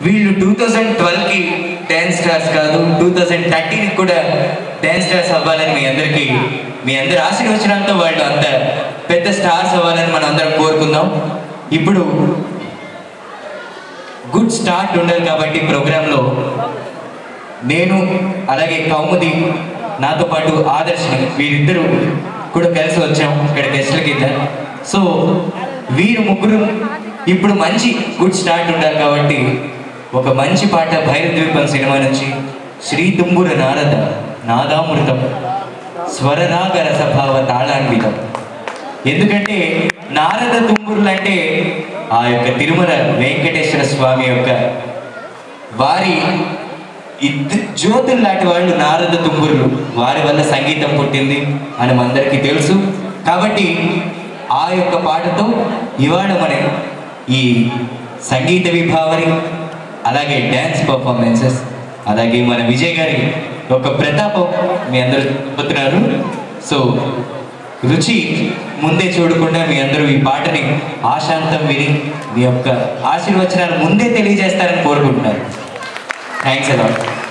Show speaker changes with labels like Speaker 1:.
Speaker 1: వీళ్ళు two thousand ట్వెల్వ్కి dance stars కాదు టూ థౌజండ్ థర్టీన్కి కూడా డ్యాన్స్ స్టార్స్ అవ్వాలని మీ అందరికీ మీ అందరి ఆశీర్వచనంతో వాళ్ళు అంత పెద్ద స్టార్స్ అవ్వాలని మనం అందరం కోరుకుందాం ఇప్పుడు గుడ్ స్టార్ట్ ఉండాలి కాబట్టి ప్రోగ్రాంలో నేను అలాగే కౌముది నాతో పాటు ఆదర్శ్ వీరిద్దరూ కూడా కలిసి వచ్చాం ఇక్కడ గెస్ట్ల కింద సో వీరు ముగ్గురు ఇప్పుడు మంచి గుడ్ స్టార్ట్ ఉండాలి కాబట్టి ఒక మంచి పాట భైరద్వీపం సినిమా నుంచి శ్రీ తుంబుర నారద నాదామృతం స్వరరాగ రసభావ తాళాన్వితం ఎందుకంటే నారద తుంబురులు అంటే ఆ యొక్క తిరుమల వెంకటేశ్వర స్వామి యొక్క వారి ఇద్దరు జ్యోతులు లాంటి వాళ్ళు నారద తుంబురులు వారి వల్ల సంగీతం పుట్టింది అని మనందరికీ తెలుసు కాబట్టి ఆ యొక్క పాటతో ఇవాళ మనం ఈ సంగీత విభావరి అలాగే డ్యాన్స్ పర్ఫార్మెన్సెస్ అలాగే మన విజయ్ గారి యొక్క ప్రతాపం మీ అందరూ చెబుతున్నారు సో రుచి ముందే చూడకుండా మీ అందరూ ఈ పాటని ఆశాంతం విని మీ యొక్క ఆశీర్వచనాలు ముందే తెలియజేస్తారని కోరుకుంటున్నారు థ్యాంక్స్ అలాట్